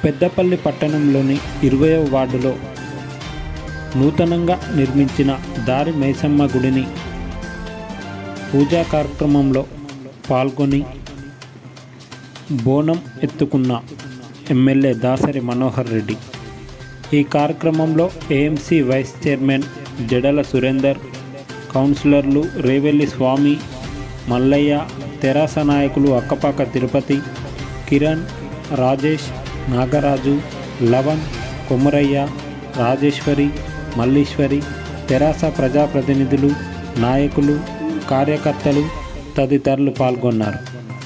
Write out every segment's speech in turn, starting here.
పెద్దపల్లి పట్టణంలోని ఇరవయవ వార్డులో నూతనంగా నిర్మించిన దారి మైసమ్మ గుడిని పూజా కార్యక్రమంలో పాల్గొని బోనం ఎత్తుకున్న ఎమ్మెల్యే దాసరి మనోహర్ రెడ్డి ఈ కార్యక్రమంలో AMC vice chairman Jadala Surender కౌన్సిలర్లు రేవెల్లి స్వామి మల్లయ్య తెరాస నాయకులు అక్కపాక తిరుపతి కిరణ్ రాజేష్ నాగరాజు లవణ్ కొమరయ్య రాజేశ్వరి మల్లీశ్వరి తెరాస ప్రజాప్రతినిధులు నాయకులు కార్యకర్తలు తదితరులు పాల్గొన్నారు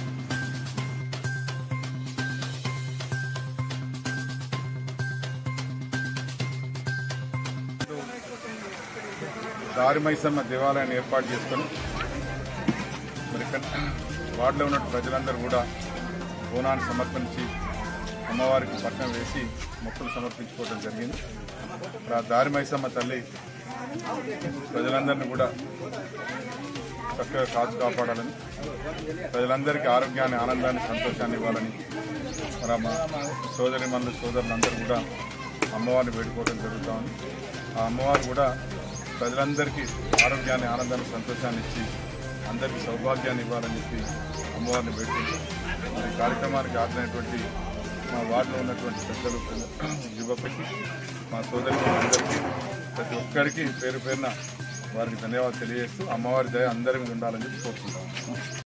దారి మైసమ్మ దేవాలయాన్ని ఏర్పాటు చేసుకొని మరి ఇక్కడ వార్డులో ఉన్న ప్రజలందరూ కూడా బోనాన్ని సమర్పించి అమ్మవారికి పట్టణం వేసి మొక్కులు సమర్పించుకోవడం జరిగింది మరి ఆ దారి మైసమ్మ తల్లి ప్రజలందరినీ కూడా చక్కగా కాచు కాపాడాలని ప్రజలందరికీ ఆరోగ్యాన్ని ఆనందాన్ని సంతోషాన్ని ఇవ్వాలని మరి మా సోదరి మనులు సోదరులందరూ కూడా అమ్మవారిని వేడుకోవడం జరుగుతూ ఉంది ఆ అమ్మవారు కూడా ప్రజలందరికీ ఆరోగ్యాన్ని ఆనందాన్ని సంతోషాన్ని ఇచ్చి అందరికీ సౌభాగ్యాన్ని ఇవ్వాలని చెప్పి అమ్మవారిని వేడుకుంటాం మరి ఈ కార్యక్రమానికి హాజరైనటువంటి మా వార్డులో ఉన్నటువంటి పెద్దలు యువకులకి మా సోదరి అందరికీ ప్రతి ఒక్కరికి పేరు పేరున వారికి ధన్యవాదాలు తెలియజేస్తూ అమ్మవారి దయ అందరి మీద ఉండాలని చెప్పి కోరుకుంటాం